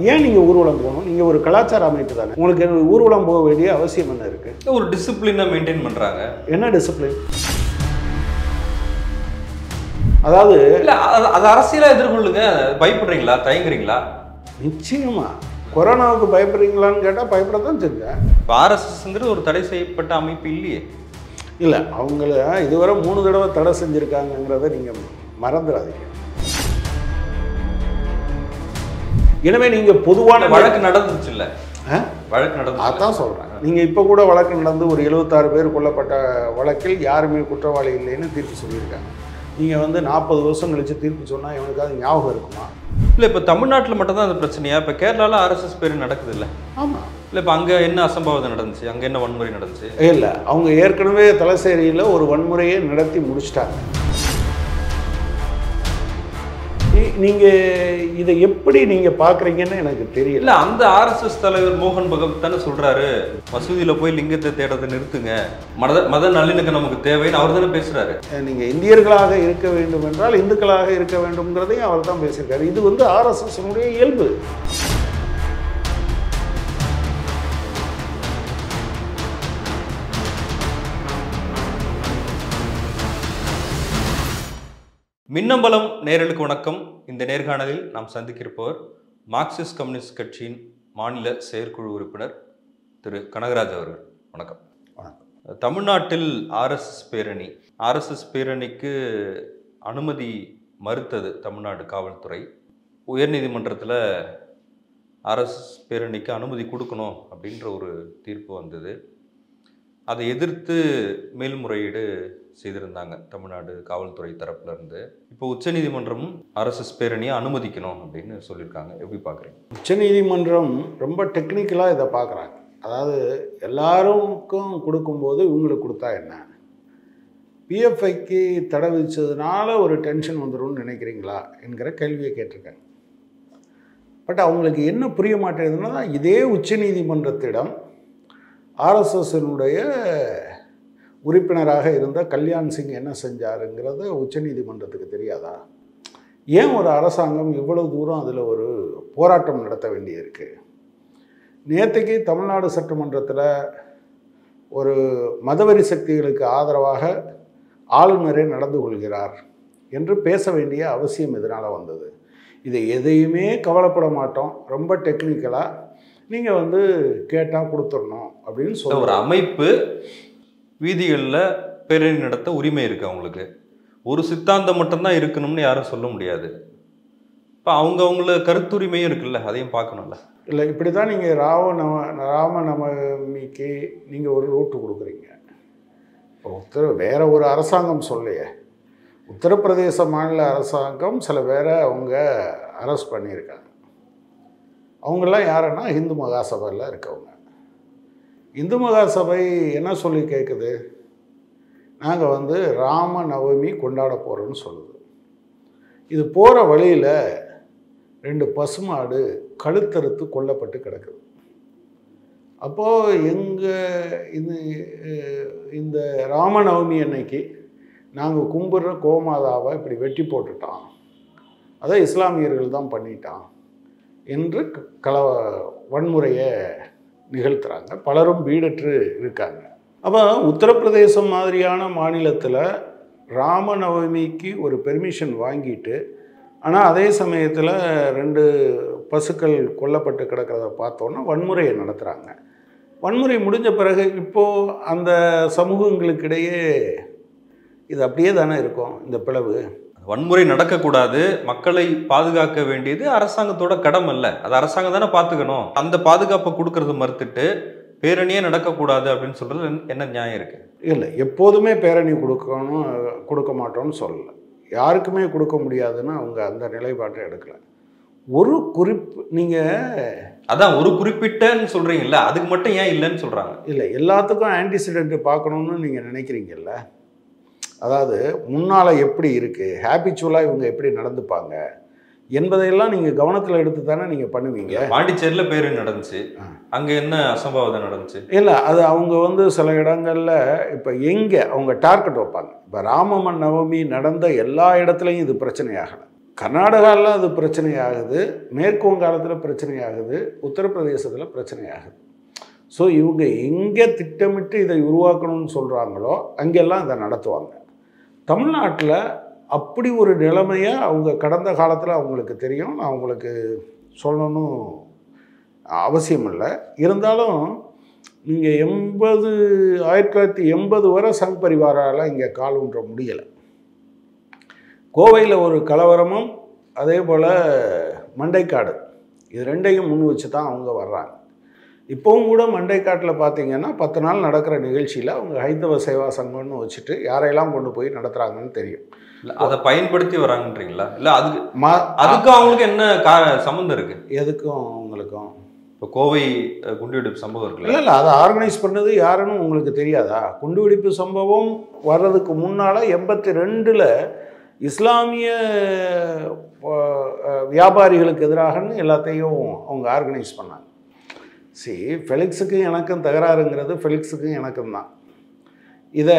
ஏன் நீங்கள் ஊர்வலம் போகணும் நீங்கள் ஒரு கலாச்சார அமைப்பு தானே உங்களுக்கு ஊர்வலம் போக வேண்டிய அவசியம் என்ன இருக்குது ஒரு டிசிப்ளினை மெயின்டைன் பண்றாங்க என்ன டிசிப்ளின் அதாவது இல்ல அது அது அரசியலா எதிர்கொள்ளுங்க பயப்படுறீங்களா தயங்குறீங்களா நிச்சயமா கொரோனாவுக்கு பயப்படுறீங்களான்னு கேட்டால் பயப்படத்தான் செஞ்சேன் இப்போ ஆர்எஸ்எஸ்ங்கிறது ஒரு தடை செய்யப்பட்ட அமைப்பு இல்லையே இல்லை அவங்கள இதுவரை மூணு தடவை தடை செஞ்சுருக்காங்கங்கிறத நீங்கள் மறந்துடாதீங்க எனவே நீங்கள் பொதுவான வழக்கு நடந்துச்சு இல்ல ஆ? வழக்கு நடந்துச்சு அதான் சொல்கிறேன் நீங்கள் இப்போ கூட வழக்கு நடந்து ஒரு எழுபத்தாறு பேர் கொல்லப்பட்ட வழக்கில் யாருமே குற்றவாளி இல்லைன்னு தீர்ப்பு சொல்லியிருக்காங்க நீங்கள் வந்து நாற்பது வருஷம் கழிச்சு தீர்ப்பு சொன்னால் இவனுக்காவது ஞாபகம் இருக்குமா இல்ல இப்ப தமிழ்நாட்டுல மட்டும் தான் அந்த பிரச்சனையா இப்ப கேரளால ஆர்எஸ்எஸ் பேர் நடக்குது இல்ல ஆமாம் இல்ல இப்ப அங்க என்ன அசம்பாவிதம் நடந்துச்சு அங்க என்ன வன்முறை நடந்துச்சு இல்லை அவங்க ஏற்கனவே தலசேரியில் ஒரு வன்முறையை நடத்தி முடிச்சிட்டாங்க நீ- நீங்க இதை எப்படி நீங்க பார்க்குறீங்கன்னு எனக்கு தெரியல இல்ல அந்த ஆர்எஸ்எஸ் தலைவர் மோகன் பகவத் தானே சொல்றாரு மசூதியில போய் லிங்கத்தை தேடுறதை நிறுத்துங்க மத மத நல்லிணக்கம் நமக்கு தேவைன்னு அவர் தானே பேசுறாரு நீங்க இந்தியர்களாக இருக்க வேண்டும் என்றால் இந்துக்களாக இருக்க வேண்டும்ங்கிறதையும் அவர் தான் பேசியிருக்காரு இது வந்து ஆர்எஸ்எஸ்னுடைய இயல்பு மின்னம்பலம் நேரலுக்கு வணக்கம் இந்த நேர்காணலில் நாம் சந்திக்கிருப்பவர் மார்க்சிஸ்ட் கம்யூனிஸ்ட் கட்சியின் மாநில செயற்குழு உறுப்பினர் திரு கனகராஜ் அவர்கள் வணக்கம் வணக்கம். தமிழ்நாட்டில் ஆர்எஸ்எஸ் பேரணி ஆர்எஸ்எஸ் பேரணிக்கு அனுமதி மறுத்தது தமிழ்நாடு காவல்துறை உயர்நீதிமன்றத்தில் ஆர்எஸ்எஸ் பேரணிக்கு அனுமதி கொடுக்கணும் அப்படின்ற ஒரு தீர்ப்பு வந்தது அதை எதிர்த்து மேல்முறையீடு செய்திருந்தாங்க தமிழ்நாடு காவல்துறை தரப்புல இருந்து இப்போ உச்சநீதிமன்றமும் ஆர்எஸ்எஸ் பேரணியை அனுமதிக்கணும் அப்படின்னு சொல்லியிருக்காங்க எப்படி பார்க்குறீங்க உச்சநீதிமன்றம் ரொம்ப டெக்னிக்கலாக இதை பார்க்குறாங்க அதாவது எல்லாருக்கும் கொடுக்கும்போது இவங்களுக்கு கொடுத்தா என்ன பிஎஃப்ஐக்கு தடை விதிச்சதுனால ஒரு டென்ஷன் வந்துரும்னு நினைக்கிறீங்களா என்கிற கேள்வியை கேட்டிருக்காங்க பட் அவங்களுக்கு என்ன புரிய மாட்டேங்குதுன்னா இதே உச்சநீதிமன்றத்திடம் ஆர்எஸ்எஸ்னுடைய உறுப்பினராக இருந்த கல்யாண் சிங் என்ன செஞ்சாருங்கிறத உச்சநீதிமன்றத்துக்கு தெரியாதா ஏன் ஒரு அரசாங்கம் இவ்வளவு தூரம் அதில் ஒரு போராட்டம் நடத்த வேண்டியிருக்கு நேற்றுக்கு தமிழ்நாடு சட்டமன்றத்தில் ஒரு மதவெறி சக்திகளுக்கு ஆதரவாக ஆளுநரே நடந்து கொள்கிறார் என்று பேச வேண்டிய அவசியம் இதனால் வந்தது இது எதையுமே கவலைப்பட மாட்டோம் ரொம்ப டெக்னிக்கலாக நீங்கள் வந்து கேட்டால் கொடுத்துடணும் அப்படின்னு ஒரு சொல்ல அமைப்பு வீதிகளில் பேரணி நடத்த உரிமை இருக்கு அவங்களுக்கு ஒரு சித்தாந்தம் மட்டும்தான் இருக்கணும்னு யாரும் சொல்ல முடியாது இப்போ அவங்க அவங்கள கருத்துரிமையும் இருக்குல்ல அதையும் பார்க்கணும்ல இல்லை இப்படி தான் நீங்கள் ராவ நவ ராமநவமிக்கு நீங்கள் ஒரு ரூட்டு கொடுக்குறீங்க இப்போ உத்தர வேற ஒரு அரசாங்கம் சொல்லையே உத்தரப்பிரதேச மாநில அரசாங்கம் சில பேரை அவங்க அரெஸ்ட் பண்ணியிருக்காங்க அவங்கெல்லாம் யாருன்னா இந்து மகாசபையில் இருக்கவங்க இந்து மகாசபை என்ன சொல்லி கேட்குது நாங்கள் வந்து ராம நவமி கொண்டாட போகிறோன்னு சொல்லுது இது போகிற வழியில் ரெண்டு பசுமாடு கழுத்தறுத்து கொல்லப்பட்டு கிடக்குது அப்போது எங்கள் இது அஹ், இந்த ராமநவமி அன்னைக்கு நாங்கள் கும்பிட்ற கோமாதாவை இப்படி வெட்டி போட்டுட்டான் அதை இஸ்லாமியர்கள் தான் பண்ணிட்டான் என்று க- கல வன்முறையை நிகழ்த்துறாங்க பலரும் வீடற்று இருக்காங்க அப்போ உத்தரப்பிரதேசம் மாதிரியான மாநிலத்தில் ராமநவமிக்கு ஒரு பெர்மிஷன் வாங்கிட்டு ஆனால் அதே சமயத்தில் ரெண்டு பசுக்கள் கொல்லப்பட்டு கிடக்கிறத பார்த்தோன்னா வன்முறையை நடத்துகிறாங்க வன்முறை முடிஞ்ச பிறகு இப்போது அந்த சமூகங்களுக்கிடையே இது அப்படியே தானே இருக்கும் இந்த பிளவு வன்முறை நடக்கக்கூடாது மக்களை பாதுகாக்க வேண்டியது அரசாங்கத்தோட கடமை இல்ல அது அரசாங்கம் தானே பார்த்துக்கணும் அந்த பாதுகாப்பை கொடுக்கறது மறுத்துட்டு பேரணியே நடக்கக்கூடாது அப்படின்னு சொல்றது என்ன நியாயம் இருக்கு இல்லை எப்போதுமே பேரணி கொடுக்கணும் கொடுக்க மாட்டோம்னு சொல்லலை யாருக்குமே கொடுக்க முடியாதுன்னு அவங்க அந்த நிலைப்பாட்டை எடுக்கல ஒரு குறிப்பு நீங்கள் அதான் ஒரு குறிப்பிட்டன்னு சொல்றீங்கல்ல அதுக்கு மட்டும் ஏன் இல்லைன்னு சொல்றாங்க இல்லை எல்லாத்துக்கும் ஆன்டிசிடென்ட் பார்க்கணுன்னு நீங்கள் நினைக்கிறீங்கல்ல அதாவது முன்னால் எப்படி இருக்குது ஹேபிச்சுவலாக இவங்க எப்படி நடந்துப்பாங்க என்பதையெல்லாம் நீங்கள் கவனத்தில் எடுத்து தானே நீங்கள் பண்ணுவீங்க பாண்டிச்சேரியில பேரணி நடந்துச்சு ஆ. அங்க என்ன அசம்பாவிதம் நடந்துச்சு இல்லை அது அவங்க வந்து சில இடங்களில் இப்போ எங்கே அவங்க டார்கெட் வைப்பாங்க இப்போ ராமமன் நவமி நடந்த எல்லா இடத்துலையும் இது பிரச்சனையாகலை கர்நாடகாவில் அது பிரச்சனையாகுது மேற்கு வங்காளத்தில் பிரச்சனையாகுது உத்தரப்பிரதேசத்தில் பிரச்சனையாகுது ஸோ இவங்க எங்கே திட்டமிட்டு இதை உருவாக்கணும்னு சொல்கிறாங்களோ அங்கெல்லாம் இதை நடத்துவாங்க தமிழ்நாட்டில் அப்படி ஒரு நிலைமையை அவங்க கடந்த காலத்தில் அவங்களுக்கு தெரியும் நான் அவங்களுக்கு சொல்லணும்னு அவசியம் இல்லை இருந்தாலும் நீங்கள் எண்பது ஆயிரத்தி தொள்ளாயிரத்தி எண்பது வரை சங் பரிவாரால் இங்கே கால் ஊன்ற முடியலை கோவையில் ஒரு கலவரமும் அதே போல் மண்டைக்காடு இது ரெண்டையும் முன் வச்சு தான் அவங்க வர்றாங்க இப்போவும் கூட மண்டைக்காட்டில் பார்த்தீங்கன்னா பத்து நாள் நடக்கிற நிகழ்ச்சியில் அவங்க ஹைந்தவ சேவா சங்கம்னு வச்சுட்டு யாரையெல்லாம் கொண்டு போய் நடத்துகிறாங்கன்னு தெரியும் இல்ல அதை பயன்படுத்தி வராங்கன்றீங்களா இல்ல அதுக்கு மா அதுக்கு அவங்களுக்கு என்ன கா சம்மந்தம் இருக்கு எதுக்கும் அவங்களுக்கும் இப்போ கோவை அஹ், குண்டுவெடிப்பு சம்பவம் இருக்குல்ல இல்லை இல்லை அதை ஆர்கனைஸ் பண்ணது யாருன்னு உங்களுக்கு தெரியாதா குண்டுவெடிப்பு சம்பவம் வர்றதுக்கு முன்னால் எண்பத்தி ரெண்டில் இஸ்லாமிய அஹ், அஹ், வியாபாரிகளுக்கு எதிராகன்னு எல்லாத்தையும் அவங்க ஆர்கனைஸ் பண்ணாங்க சரி ஃபெலிக்ஸுக்கும் எனக்கும் தகராறுங்கிறது ஃபெலிக்ஸுக்கும் எனக்கும் தான் இதை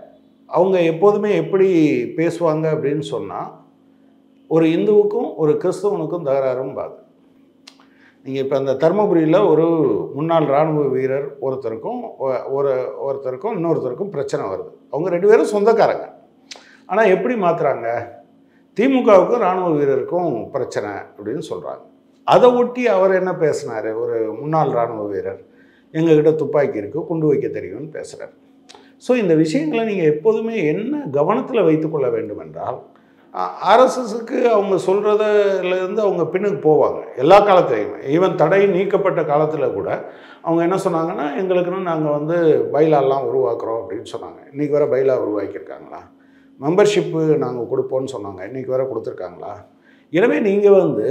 அவங்க எப்போதுமே எப்படி பேசுவாங்க அப்படின்னு சொன்னால் ஒரு இந்துவுக்கும் ஒரு கிறிஸ்தவனுக்கும் தகராறும் பாது நீங்கள் இப்போ அந்த தருமபுரியில் ஒரு முன்னாள் இராணுவ வீரர் ஒருத்தருக்கும் ஒ- ஒரு ஒருத்தருக்கும் இன்னொருத்தருக்கும் பிரச்சனை வருது அவங்க ரெண்டு பேரும் சொந்தக்காரங்க ஆனால் எப்படி மாற்றுறாங்க திமுகவுக்கும் இராணுவ வீரருக்கும் பிரச்சனை அப்படின்னு சொல்கிறாங்க அதை ஒட்டி அவர் என்ன பேசினார் ஒரு முன்னாள் இராணுவ வீரர் எங்ககிட்ட துப்பாக்கி இருக்குது குண்டு வைக்க தெரியும்னு பேசுகிறார் ஸோ இந்த விஷயங்களை நீங்கள் எப்போதுமே என்ன கவனத்தில் வைத்துக்கொள்ள வேண்டும் என்றால் ஆர்எஸ்எஸ்க்கு அவங்க சொல்கிறதுலேருந்து அவங்க பின்னுக்கு போவாங்க எல்லா காலத்துலையுமே ஈவன் தடை நீக்கப்பட்ட காலத்தில் கூட அவங்க என்ன சொன்னாங்கன்னா எங்களுக்குன்னு நாங்கள் வந்து பைலாலாம் உருவாக்குறோம் அப்படின்னு சொன்னாங்க இன்றைக்கி வர பைலா உருவாக்கியிருக்காங்களா மெம்பர்ஷிப்பு நாங்கள் கொடுப்போம்னு சொன்னாங்க இன்றைக்கி வர கொடுத்துருக்காங்களா எனவே நீங்கள் வந்து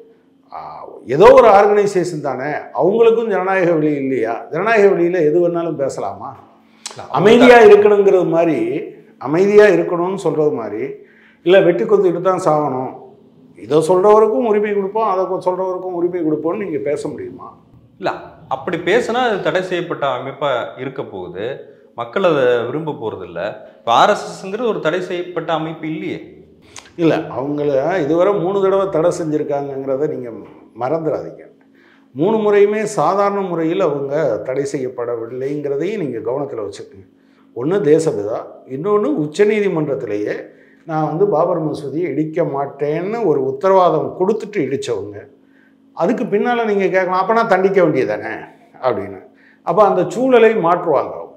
ஆ, ஏதோ ஒரு ஆர்கனைசேஷன் தானே அவங்களுக்கும் ஜனநாயக வழி இல்லையா ஜனநாயக வழியில் எது வேணாலும் பேசலாமா அமைதியாக இருக்கணுங்கிறது மாதிரி அமைதியாக இருக்கணும்னு சொல்கிறது மாதிரி இல்லை வெட்டி கொத்திட்டு தான் சாகணும் இதை சொல்கிறவருக்கும் உரிமை கொடுப்போம் அதை சொல்கிறவருக்கும் உரிமை கொடுப்போம்னு நீங்கள் பேச முடியுமா இல்ல அப்படி பேசினா அது தடை செய்யப்பட்ட அமைப்பா இருக்க போகுது மக்கள் அதை விரும்ப போறது இல்ல இப்போ ஆர்எஸ்எஸ்ங்கிறது ஒரு தடை செய்யப்பட்ட அமைப்பு இல்லையே இல்லை அவங்கள இதுவரை மூணு தடவை தடை செஞ்சுருக்காங்கங்கிறத நீங்கள் மறந்துடாதீங்க மூணு முறையுமே சாதாரண முறையில் அவங்க தடை செய்யப்படவில்லைங்கிறதையும் நீங்கள் கவனத்தில் வச்சுக்கோங்க ஒன்று தேசபிதா இன்னொன்று உச்சநீதிமன்றத்திலேயே நான் வந்து பாபர் மசூதியை இடிக்க மாட்டேன்னு ஒரு உத்தரவாதம் கொடுத்துட்டு இடித்தவங்க அதுக்கு பின்னால் நீங்கள் கேட்கலாம் அப்போனா தண்டிக்க வேண்டியதானே அப்படின்னு அப்போ அந்த சூழலை மாற்றுவாங்க அவங்க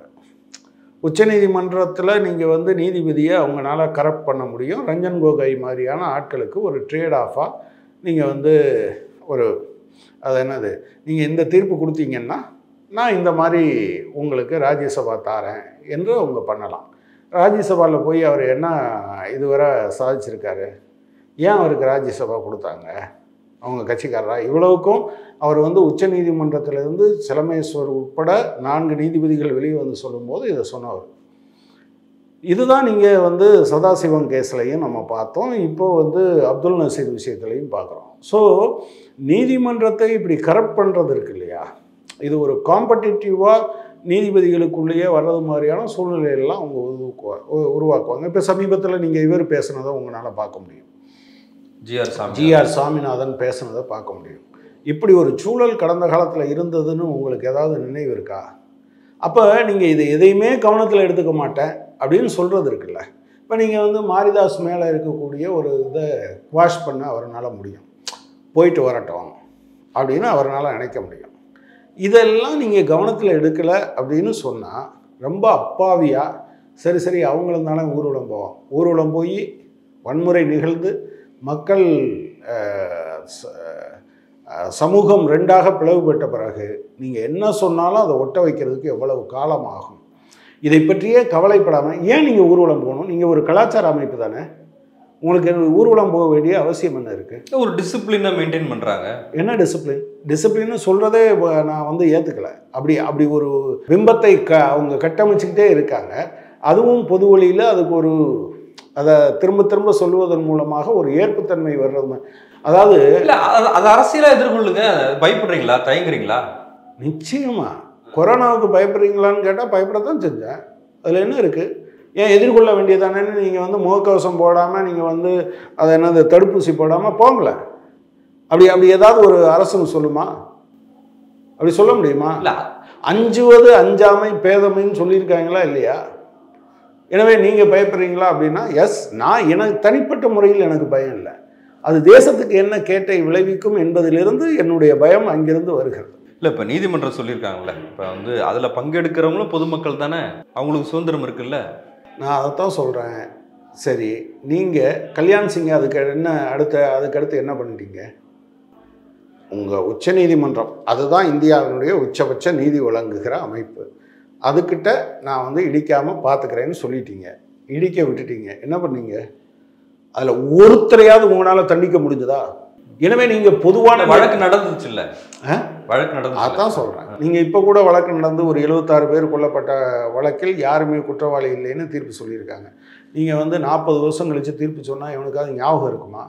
உச்சநீதிமன்றத்தில் நீங்கள் வந்து நீதிபதியை அவங்களால கரெக்ட் பண்ண முடியும் ரஞ்சன் கோகோய் மாதிரியான ஆட்களுக்கு ஒரு ட்ரேட் ஆஃபாக நீங்கள் வந்து ஒரு அது என்னது நீங்கள் இந்த தீர்ப்பு கொடுத்தீங்கன்னா நான் இந்த மாதிரி உங்களுக்கு ராஜ்யசபா தாரேன் என்று அவங்க பண்ணலாம் ராஜ்யசபாவில் போய் அவர் என்ன இதுவரை சாதிச்சிருக்காரு ஏன் அவருக்கு ராஜ்யசபா கொடுத்தாங்க அவங்க கட்சிக்காரரா இவ்வளவுக்கும் அவர் வந்து உச்சநீதிமன்றத்திலிருந்து சிலமேஸ்வர் உட்பட நான்கு நீதிபதிகள் வெளியே வந்து சொல்லும்போது இதை சொன்னவர் இதுதான் நீங்கள் வந்து சதாசிவம் கேஸ்லையும் நம்ம பார்த்தோம் இப்போ வந்து அப்துல் நசீர் விஷயத்துலையும் பார்க்குறோம் ஸோ நீதிமன்றத்தை இப்படி கரப்ட் பண்ணுறது இருக்கு இல்லையா இது ஒரு காம்படிட்டிவாக நீதிபதிகளுக்குள்ளேயே வர்றது மாதிரியான சூழ்நிலையெல்லாம் அவங்க உருவாக்குவா- உ- உருவாக்குவாங்க இப்போ சமீபத்தில் நீங்கள் இவர் பேசுனதை உங்களால் பார்க்க முடியும் ஜிஆர் சாமி ஜிஆர் சாமிநாதன் பேசுனதை பார்க்க முடியும் இப்படி ஒரு சூழல் கடந்த காலத்தில் இருந்ததுன்னு உங்களுக்கு ஏதாவது நினைவு இருக்கா அப்போ நீங்கள் இது எதையுமே கவனத்தில் எடுத்துக்க மாட்டேன் அப்படின்னு சொல்கிறது இருக்குல்ல இப்போ நீங்கள் வந்து மாரிதாஸ் மேலே இருக்கக்கூடிய ஒரு இதை வாஷ் பண்ண அவரால் முடியும் போயிட்டு வரட்டும் அப்படின்னு அவரால் நினைக்க முடியும் இதெல்லாம் நீங்கள் கவனத்தில் எடுக்கலை அப்படின்னு சொன்னால் ரொம்ப அப்பாவியாக சரி சரி அவங்களும் தானே ஊர்வலம் போவோம் ஊர்வலம் போய் வன்முறை நிகழ்ந்து மக்கள் அஹ், ச- அஹ், சமூகம் ரெண்டாக பிளவுபட்ட பிறகு நீங்கள் என்ன சொன்னாலும் அதை ஒட்ட வைக்கிறதுக்கு எவ்வளவு காலம் ஆகும் இதை பற்றியே கவலைப்படாமல் ஏன் நீங்கள் ஊர்வலம் போகணும் நீங்கள் ஒரு கலாச்சார அமைப்பு தானே உங்களுக்கு ஊர்வலம் போக வேண்டிய அவசியம் என்ன இருக்குது ஒரு டிசிப்ளினை மெயின்டைன் பண்றாங்க என்ன டிசிப்ளின் டிசிப்ளின்னு சொல்கிறதே நான் வந்து ஏற்றுக்கலை அப்படி அப்படி ஒரு பிம்பத்தை க அவங்க கட்டமைச்சுக்கிட்டே இருக்காங்க அதுவும் பொது வழியில் அதுக்கு ஒரு அதை திரும்ப திரும்ப சொல்லுவதன் மூலமாக ஒரு ஏற்புத்தன்மை வர்றது மா- அதாவது இல்ல அது- அது அரசியலா எதிர்கொள்ளுங்க பயப்படுறீங்களா தயங்குறீங்களா நிச்சயமா கொரோனாவுக்கு பயப்படுறீங்களான்னு கேட்டால் பயப்படத்தான் செஞ்சேன் அதில் என்ன இருக்குது ஏன் எதிர்கொள்ள வேண்டியதானேன்னு நீங்கள் வந்து முகக்கவசம் போடாமல் நீங்கள் வந்து அதை என்னது தடுப்பூசி போடாமல் போங்களேன் அப்படி அப்படி ஏதாவது ஒரு அரசு சொல்லுமா அப்படி சொல்ல முடியுமா இல்ல அஞ்சுவது அஞ்சாமை பேதமைன்னு சொல்லியிருக்காங்களா இல்லையா எனவே நீங்கள் பயப்படுறீங்களா அப்படின்னா எஸ் நான் எனக்கு தனிப்பட்ட முறையில் எனக்கு பயம் இல்லை அது தேசத்துக்கு என்ன கேட்டை விளைவிக்கும் என்பதிலிருந்து என்னுடைய பயம் அங்கிருந்து வருகிறது இல்ல இப்ப நீதிமன்றம் சொல்லியிருக்காங்கல்ல இப்ப வந்து அதுல பங்கெடுக்கிறவங்களும் பொதுமக்கள் தானே அவங்களுக்கு சுதந்திரம் இருக்குல்ல நான் அதைத்தான் சொல்கிறேன் சரி நீங்கள் கல்யாண் சிங் அதுக்கு என்ன அடுத்த அதுக்கு அடுத்து என்ன பண்ணிட்டீங்க உங்கள் உச்சநீதிமன்றம் அதுதான் இந்தியாவினுடைய உச்சபட்ச நீதி வழங்குகிற அமைப்பு அதுக்கிட்ட நான் வந்து இடிக்காமல் பார்த்துக்கிறேன்னு சொல்லிட்டீங்க இடிக்க விட்டுட்டீங்க என்ன பண்ணீங்க அதில் ஒருத்தரையாவது உங்களால் தண்டிக்க முடிஞ்சதா எனவே நீங்கள் பொதுவான வழக்கு நடந்துச்சு இல்ல ஆ? வழக்கு நடந்துச்சு அதான் சொல்கிறேன் நீங்கள் இப்போ கூட வழக்கு நடந்து ஒரு எழுபத்தாறு பேர் கொல்லப்பட்ட வழக்கில் யாருமே குற்றவாளி இல்லைன்னு தீர்ப்பு சொல்லியிருக்காங்க நீங்கள் வந்து நாற்பது வருஷம் கழித்து தீர்ப்பு சொன்னால் இவனுக்காவது ஞாபகம் இருக்குமா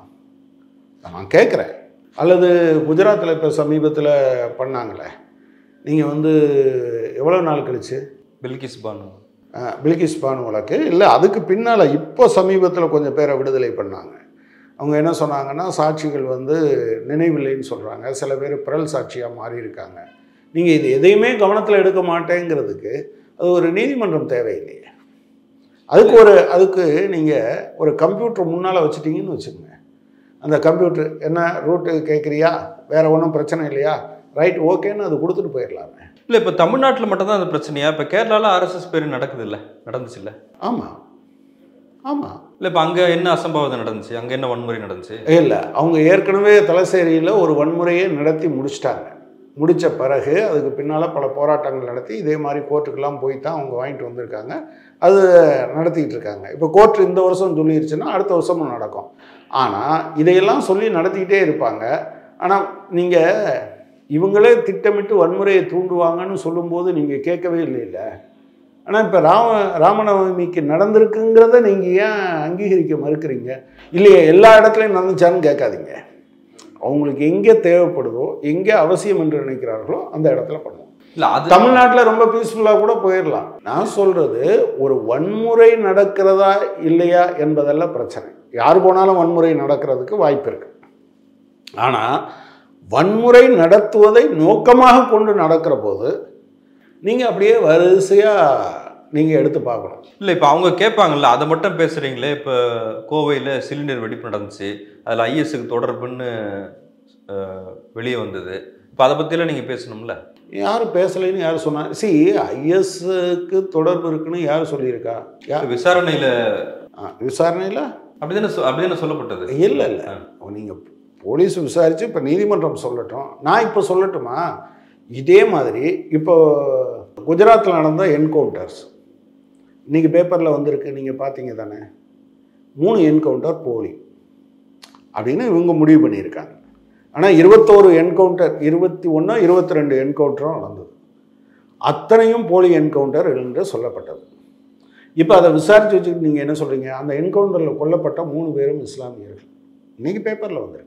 நான் கேட்குறேன் அல்லது குஜராத்தில் இப்போ சமீபத்தில் பண்ணாங்களே நீங்கள் வந்து எவ்வளோ நாள் கழிச்சு பில்கிஸ் பானு அஹ், பில்கிஸ் பானு வழக்கு இல்லை அதுக்கு பின்னால் இப்போ சமீபத்தில் கொஞ்சம் பேரை விடுதலை பண்ணாங்க அவங்க என்ன சொன்னாங்கன்னா சாட்சிகள் வந்து நினைவில்லைன்னு சொல்கிறாங்க சில பேர் பிறல் சாட்சியாக மாறி இருக்காங்க நீங்கள் இது எதையுமே கவனத்தில் எடுக்க மாட்டேங்கிறதுக்கு அது ஒரு நீதிமன்றம் தேவையில்லையே அதுக்கு ஒரு அதுக்கு நீங்கள் ஒரு கம்ப்யூட்டர் முன்னால் வச்சுட்டீங்கன்னு வச்சுக்கோங்க அந்த கம்ப்யூட்டர் என்ன ரூட்டு கேட்குறியா வேறு ஒன்றும் பிரச்சனை இல்லையா ரைட் ஓகேன்னு அது கொடுத்துட்டு போயிடலாமே இல்ல இப்ப தமிழ்நாட்டுல மட்டும் தான் அந்த பிரச்சனையா இப்ப கேரளால ஆர்எஸ்எஸ் பேர் நடக்குது இல்ல நடந்துச்சு இல்ல ஆமாம் ஆமாம் இல்ல இப்ப அங்க என்ன அசம்பாவிதம் நடந்துச்சு அங்க என்ன வன்முறை நடந்துச்சு இல்லை அவங்க ஏற்கனவே தலசேரியில் ஒரு வன்முறையை நடத்தி முடிச்சிட்டாங்க முடித்த பிறகு அதுக்கு பின்னால் பல போராட்டங்கள் நடத்தி இதே மாதிரி கோர்ட்டுக்கெல்லாம் போய் தான் அவங்க வாங்கிட்டு வந்திருக்காங்க அது நடத்திக்கிட்டு இருக்காங்க இப்போ கோர்ட் இந்த வருஷம் சொல்லிருச்சுன்னா அடுத்த வருஷமும் நடக்கும் ஆனால் இதையெல்லாம் சொல்லி நடத்திக்கிட்டே இருப்பாங்க ஆனால் நீங்கள் இவங்களே திட்டமிட்டு வன்முறையை தூண்டுவாங்கன்னு சொல்லும்போது நீங்கள் கேட்கவே இல்லைல்ல ஆனால் இப்போ ராம ராமநவமிக்கு நடந்திருக்குங்கிறத நீங்கள் ஏன் அங்கீகரிக்க மறுக்கிறீங்க இல்லையே எல்லா இடத்துலையும் நடந்துச்சான்னு கேட்காதீங்க அவங்களுக்கு எங்கே தேவைப்படுதோ எங்கே அவசியம் என்று நினைக்கிறார்களோ அந்த இடத்துல பண்ணுவோம் இல்ல அது தமிழ்நாட்டில் ரொம்ப பீஸ்ஃபுல்லாக கூட போயிடலாம் நான் சொல்கிறது ஒரு வன்முறை நடக்கிறதா இல்லையா என்பதல்ல பிரச்சனை யார் போனாலும் வன்முறை நடக்கிறதுக்கு வாய்ப்பு இருக்கு ஆனால் வன்முறை நடத்துவதை நோக்கமாக கொண்டு நடக்கிற போது நீங்கள் அப்படியே வரிசையாக நீங்கள் எடுத்து பார்க்கணும் இல்ல இப்ப அவங்க கேட்பாங்கல்ல அதை மட்டும் பேசுறீங்களே இப்ப கோவையில சிலிண்டர் வெடிப்பு நடந்துச்சு அதுல ஐஎஸ்க்கு தொடர்புன்னு அஹ், வெளியே வந்தது இப்ப அதை பத்தியெல்லாம் நீங்க பேசணும்ல யாரும் பேசலைன்னு யார் சொன்னா சி ஐஎஸ்க்கு தொடர்பு இருக்குன்னு யார் சொல்லியிருக்கா யார் விசாரணையில விசாரணையில் அப்படிதானே சொ- அப்படிதானே சொல்லப்பட்டது இல்லை இல்லை நீங்கள் போலீஸ் விசாரித்து இப்போ நீதிமன்றம் சொல்லட்டும் நான் இப்போ சொல்லட்டுமா இதே மாதிரி இப்போ குஜராத்தில் நடந்த என்கவுண்டர்ஸ் இன்றைக்கி பேப்பரில் வந்திருக்கு நீங்கள் பார்த்தீங்க தானே மூணு என்கவுண்டர் போலி அப்படின்னு இவங்க முடிவு பண்ணியிருக்காங்க ஆனால் இருபத்தோரு என்கவுண்டர் இருபத்தி ஒன்று இருபத்தி ரெண்டு என்கவுண்டரும் நடந்தது அத்தனையும் போலி என்கவுண்டர் என்று சொல்லப்பட்டது இப்போ அதை விசாரித்து வச்சுக்கிட்டு நீங்கள் என்ன சொல்கிறீங்க அந்த என்கவுண்டரில் கொல்லப்பட்ட மூணு பேரும் இஸ்லாமியர்கள் இன்னைக்கு பேப்பரில் வந்திருக்கு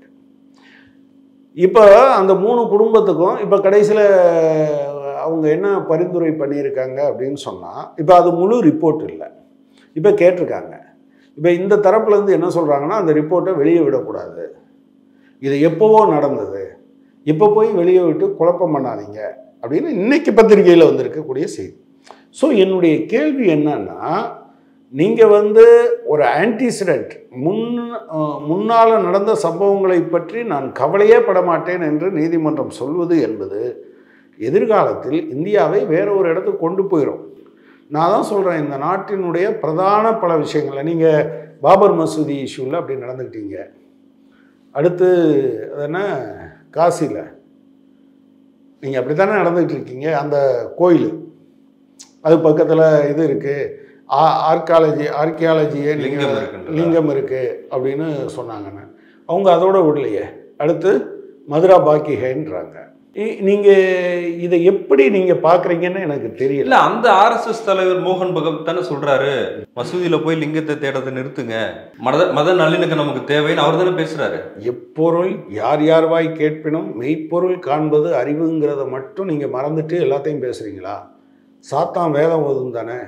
இப்போ அந்த மூணு குடும்பத்துக்கும் இப்போ கடைசியில் அவங்க என்ன பரிந்துரை பண்ணியிருக்காங்க அப்படின்னு சொன்னால் இப்போ அது முழு ரிப்போர்ட் இல்லை இப்போ கேட்டிருக்காங்க இப்போ இந்த தரப்புலேருந்து என்ன சொல்கிறாங்கன்னா அந்த ரிப்போர்ட்டை வெளியே விடக்கூடாது இது எப்போவோ நடந்தது இப்போ போய் வெளியே விட்டு குழப்பம் பண்ணாதீங்க அப்படின்னு இன்னைக்கு பத்திரிகையில் வந்திருக்கக்கூடிய செய்தி ஸோ என்னுடைய கேள்வி என்னன்னா நீங்கள் வந்து ஒரு ஆன்டிசிடென்ட் முன் முன்னால் நடந்த சம்பவங்களை பற்றி நான் கவலையே பட மாட்டேன் என்று நீதிமன்றம் சொல்வது என்பது எதிர்காலத்தில் இந்தியாவை வேற ஒரு இடத்துக்கு கொண்டு போயிடும் நான் தான் சொல்கிறேன் இந்த நாட்டினுடைய பிரதான பல விஷயங்களை நீங்கள் பாபர் மசூதி இஷ்யூவில் அப்படி நடந்துக்கிட்டீங்க அடுத்து அது என்ன காசியில் நீங்கள் அப்படி தானே நடந்துக்கிட்டு இருக்கீங்க அந்த கோயில் அது பக்கத்தில் இது இருக்குது ஆர்காலஜி ஆர்கியாலஜியே லிங்கம் நீங்கள் இருக்குன்றதா? லிங்கம் இருக்குது அப்படின்னு சொன்னாங்கன்னு அவங்க அதோட விடலையே அடுத்து மதுரா பாக்கிஹேன்றாங்க நீங்கள் இதை எப்படி நீங்கள் பார்க்குறீங்கன்னு எனக்கு தெரியல இல்ல அந்த ஆர்எஸ்எஸ் தலைவர் மோகன் பகவத் தானே சொல்றாரு மசூதியில போய் லிங்கத்தை தேடுறதை நிறுத்துங்க மத மத நல்லிணக்கம் நமக்கு தேவைன்னு அவர் தானே பேசுறாரு எப்பொருள் யார் யார் வாய் கேட்பினும் மெய்ப்பொருள் காண்பது அறிவுங்கிறத மட்டும் நீங்கள் மறந்துட்டு எல்லாத்தையும் பேசுகிறீங்களா சாத்தான் வேதம் ஓதும் தானே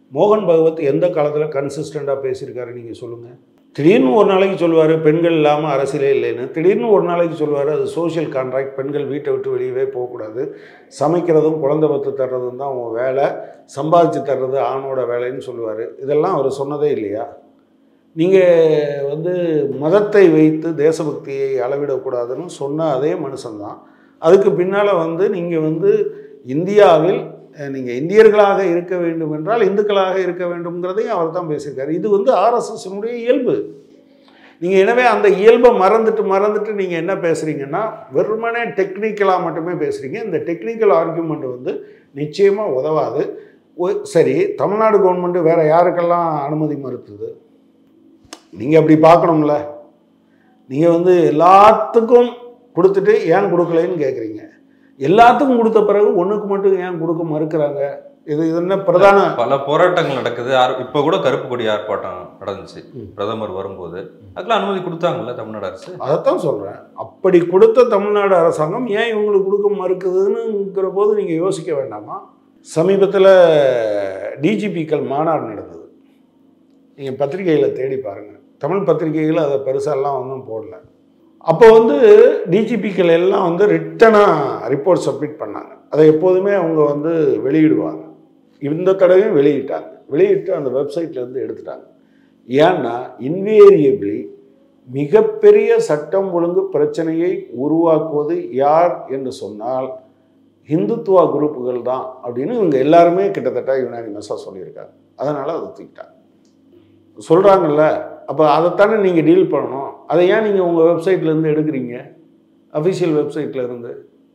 மோகன் பகவத் எந்த காலத்தில் கன்சிஸ்டண்ட்டாக பேசியிருக்காரு நீங்கள் சொல்லுங்கள் திடீர்னு ஒரு நாளைக்கு சொல்லுவார் பெண்கள் இல்லாமல் அரசியலே இல்லைன்னு திடீர்னு ஒரு நாளைக்கு சொல்லுவார் அது சோஷியல் கான்ட்ராக்ட் பெண்கள் வீட்டை விட்டு வெளியவே போகக்கூடாது சமைக்கிறதும் குழந்தை பத்து தர்றதும் தான் உன் வேலை சம்பாதிச்சு தர்றது ஆணோட வேலைன்னு சொல்லுவார் இதெல்லாம் அவர் சொன்னதே இல்லையா நீங்கள் வந்து மதத்தை வைத்து தேசபக்தியை அளவிடக்கூடாதுன்னு சொன்ன அதே மனுஷன்தான் அதுக்கு பின்னால் வந்து நீங்கள் வந்து இந்தியாவில் நீங்கள் இந்தியர்களாக இருக்க வேண்டும் என்றால் இந்துக்களாக இருக்க வேண்டும்ங்கிறதையும் அவர் தான் பேசியிருக்காரு இது வந்து ஆர்எஸ்எஸ்னுடைய இயல்பு நீங்கள் எனவே அந்த இயல்பை மறந்துட்டு மறந்துட்டு நீங்கள் என்ன பேசுகிறீங்கன்னா வெறுமனே டெக்னிக்கலாக மட்டுமே பேசுகிறீங்க இந்த டெக்னிக்கல் ஆர்கியூமெண்ட் வந்து நிச்சயமாக உதவாது ஒ- சரி தமிழ்நாடு கவர்மெண்ட்டு வேறு யாருக்கெல்லாம் அனுமதி மறுத்துது நீங்கள் அப்படி பார்க்கணும்ல நீங்கள் வந்து எல்லாத்துக்கும் கொடுத்துட்டு ஏன் கொடுக்கலைன்னு கேட்குறீங்க எல்லாத்துக்கும் கொடுத்த பிறகு ஒன்றுக்கு மட்டும் ஏன் கொடுக்க மறுக்கிறாங்க இது இது என்ன பிரதான பல போராட்டங்கள் நடக்குது ஆர்- இப்ப கூட கருப்பு கொடி ஆர்ப்பாட்டம் நடந்துச்சு ம். பிரதமர் வரும்போது அதுக்கெல்லாம் அனுமதி கொடுத்தாங்கல்ல தமிழ்நாடு அரசு அதைத்தான் சொல்கிறேன் அப்படி கொடுத்த தமிழ்நாடு அரசாங்கம் ஏன் இவங்களுக்கு கொடுக்க மறுக்குதுன்னுங்கிற போது நீங்கள் யோசிக்க வேண்டாமா சமீபத்தில் டிஜிபிக்கள் மாநாடு நடந்தது நீங்கள் பத்திரிகையில் தேடி பாருங்கள் தமிழ் பத்திரிகைகள் அதை பெருசாலாம் ஒன்றும் போடல அப்போ வந்து டிஜிபிக்கள் எல்லாம் வந்து ரிட்டனாக ரிப்போர்ட் சப்மிட் பண்ணாங்க அதை எப்போதுமே அவங்க வந்து வெளியிடுவாங்க இந்த தடவையும் வெளியிட்டாங்க வெளியிட்டு அந்த வெப்சைட்ல இருந்து எடுத்துட்டாங்க ஏன்னா இன்வேரியபிளி மிகப்பெரிய சட்டம் ஒழுங்கு பிரச்சனையை உருவாக்குவது யார் என்று சொன்னால் இந்துத்துவா குரூப்புகள் தான் அப்படின்னு இவங்க எல்லாருமே கிட்டத்தட்ட யுனானிமஸாக சொல்லியிருக்காங்க அதனால் அதை தூக்கிட்டாங்க சொல்கிறாங்கல்ல அப்போ அதைத்தானே நீங்கள் டீல் பண்ணணும் அதை ஏன் நீங்கள் உங்கள் வெப்சைட்லேருந்து எடுக்கிறீங்க அஃபிஷியல் வெப்சைட்ல இருந்து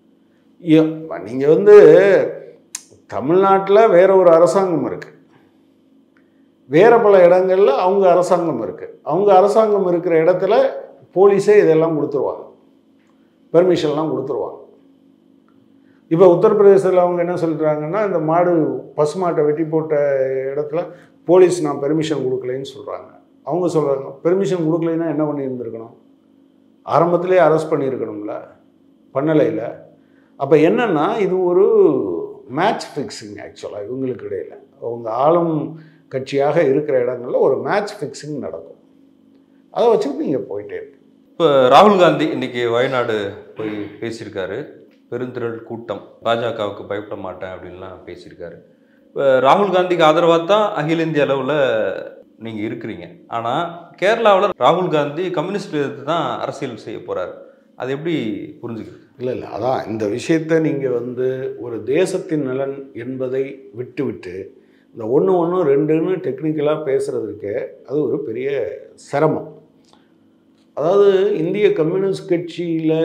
நீங்கள் வந்து தமிழ்நாட்டில் வேற ஒரு அரசாங்கம் இருக்குது வேற பல இடங்கள்ல அவங்க அரசாங்கம் இருக்குது அவங்க அரசாங்கம் இருக்கிற இடத்துல போலீஸே இதெல்லாம் கொடுத்துருவாங்க பெர்மிஷன்லாம் கொடுத்துருவாங்க இப்போ உத்தரப்பிரதேசத்தில் அவங்க என்ன சொல்கிறாங்கன்னா இந்த மாடு பசுமாட்டை வெட்டி போட்ட இடத்துல போலீஸ் நான் பெர்மிஷன் கொடுக்கலைன்னு சொல்கிறாங்க அவங்க சொல்கிறாங்க பெர்மிஷன் கொடுக்கலைன்னா என்ன பண்ணியிருந்துருக்கணும் ஆரம்பத்திலே அரெஸ்ட் பண்ணியிருக்கணும்ல பண்ணலைல அப்போ என்னன்னா இது ஒரு மேட்ச் ஃபிக்ஸிங் ஆக்சுவலாக இவங்களுக்கு இடையில அவங்க ஆளும் கட்சியாக இருக்கிற இடங்கள்ல ஒரு மேட்ச் ஃபிக்ஸிங் நடக்கும் அதை வச்சுட்டு நீங்கள் போயிட்டே இருப்பீங்க இப்போ ராகுல் காந்தி இன்னைக்கு வயநாடு போய் பேசியிருக்காரு பெருந்திரள் கூட்டம் பாஜகவுக்கு பயப்பட மாட்டேன் அப்படின்லாம் பேசியிருக்காரு இப்போ ராகுல் காந்திக்கு ஆதரவாக தான் அகில இந்திய அளவில் நீங்கள் இருக்கிறீங்க ஆனால் கேரளாவில் ராகுல் காந்தி கம்யூனிஸ்ட் எதிர்த்து தான் அரசியல் செய்ய போகிறாரு அது எப்படி புரிஞ்சுக்கிறது இல்லை இல்லை அதான் இந்த விஷயத்தை நீங்கள் வந்து ஒரு தேசத்தின் நலன் என்பதை விட்டுவிட்டு இந்த ஒன்று ஒன்று ரெண்டுன்னு டெக்னிக்கலாக பேசுகிறதுக்கு அது ஒரு பெரிய சிரமம் அதாவது இந்திய கம்யூனிஸ்ட் கட்சியில்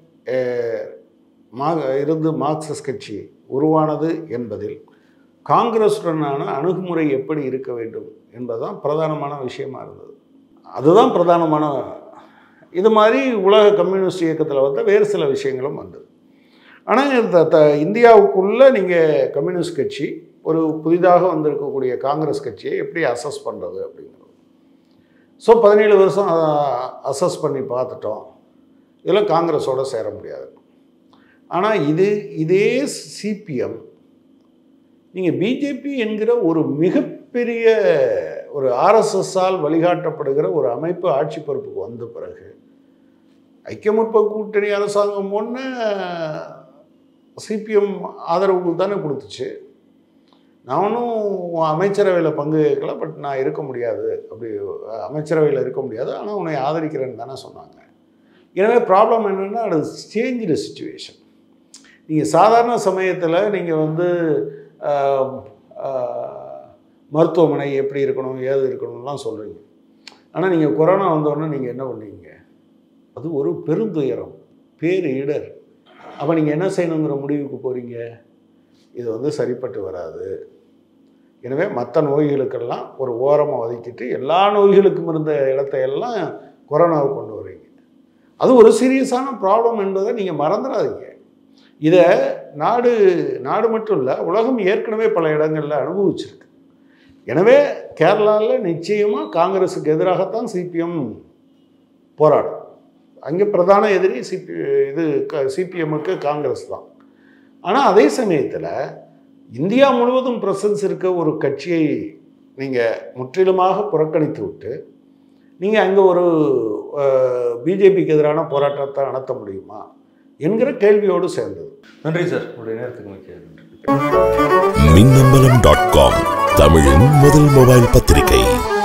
மா இருந்து மார்க்சிஸ்ட் கட்சி உருவானது என்பதில் காங்கிரஸுடனான அணுகுமுறை எப்படி இருக்க வேண்டும் என்பதுதான் பிரதானமான விஷயமா இருந்தது அதுதான் பிரதானமான இது மாதிரி உலக கம்யூனிஸ்ட் இயக்கத்தில் வந்து வேறு சில விஷயங்களும் வந்தது ஆனால் இந்த த இந்தியாவுக்குள்ளே நீங்கள் கம்யூனிஸ்ட் கட்சி ஒரு புதிதாக வந்திருக்கக்கூடிய காங்கிரஸ் கட்சியை எப்படி அசஸ் பண்ணுறது அப்படிங்கிறது ஸோ பதினேழு வருஷம் அசஸ் பண்ணி பார்த்துட்டோம் இதில் காங்கிரஸோட சேர முடியாது ஆனால் இது இதே சிபிஎம் நீங்கள் பிஜேபி என்கிற ஒரு மிகப்பெரிய ஒரு ஆர்எஸ்எஸ்ஸால் வழிகாட்டப்படுகிற ஒரு அமைப்பு ஆட்சி பொறுப்புக்கு வந்த பிறகு ஐக்கிய முற்போக்கு கூட்டணி அரசாங்கம் ஒன்று சிபிஎம் ஆதரவு தானே கொடுத்துச்சு நானும் அமைச்சரவையில் பங்கு கேட்கல பட் நான் இருக்க முடியாது அப்படி அமைச்சரவையில் இருக்க முடியாது ஆனால் உன்னை ஆதரிக்கிறேன்னு தானே சொன்னாங்க எனவே ப்ராப்ளம் என்னென்னா அது சேஞ்சு சுச்சுவேஷன் நீங்கள் சாதாரண சமயத்தில் நீங்கள் வந்து ஆஹ், ஆஹ், மருத்துவமனை எப்படி இருக்கணும் ஏது இருக்கணும்லாம் சொல்கிறீங்க ஆனால் நீங்கள் கொரோனா வந்தோடனே நீங்கள் என்ன பண்ணீங்க அது ஒரு பெருந்துயரம் பேர் இடர் அப்போ நீங்கள் என்ன செய்யணுங்கிற முடிவுக்கு போகிறீங்க இது வந்து சரிப்பட்டு வராது எனவே மற்ற நோய்களுக்கெல்லாம் ஒரு ஓரமாக ஒதுக்கிட்டு எல்லா நோய்களுக்கும் இருந்த இடத்தையெல்லாம் கொரோனாவை கொண்டு வர்றீங்க அது ஒரு சீரியஸான ப்ராப்ளம் என்பதை நீங்கள் மறந்துடாதீங்க இதை நாடு நாடு மட்டும் இல்லை உலகம் ஏற்கனவே பல இடங்களில் அனுபவிச்சிருக்கு எனவே கேரளாவில் நிச்சயமாக காங்கிரஸுக்கு எதிராகத்தான் சிபிஎம் போராடும் அங்கே பிரதான எதிரி சிபி இது க சிபிஎம்முக்கு காங்கிரஸ் தான் ஆனால் அதே சமயத்தில் இந்தியா முழுவதும் பிரசன்ஸ் இருக்க ஒரு கட்சியை நீங்கள் முற்றிலுமாக புறக்கணித்து விட்டு நீங்கள் அங்கே ஒரு பிஜேபிக்கு எதிரான போராட்டத்தை நடத்த முடியுமா என்கிற கேள்வியோடு சேர்ந்தது நன்றி சார் உங்களுடைய நேரத்துக்கு மிக்க நன்றி மின்னம்பலம் டாட் காம் தமிழின் முதல் மொபைல் பத்திரிகை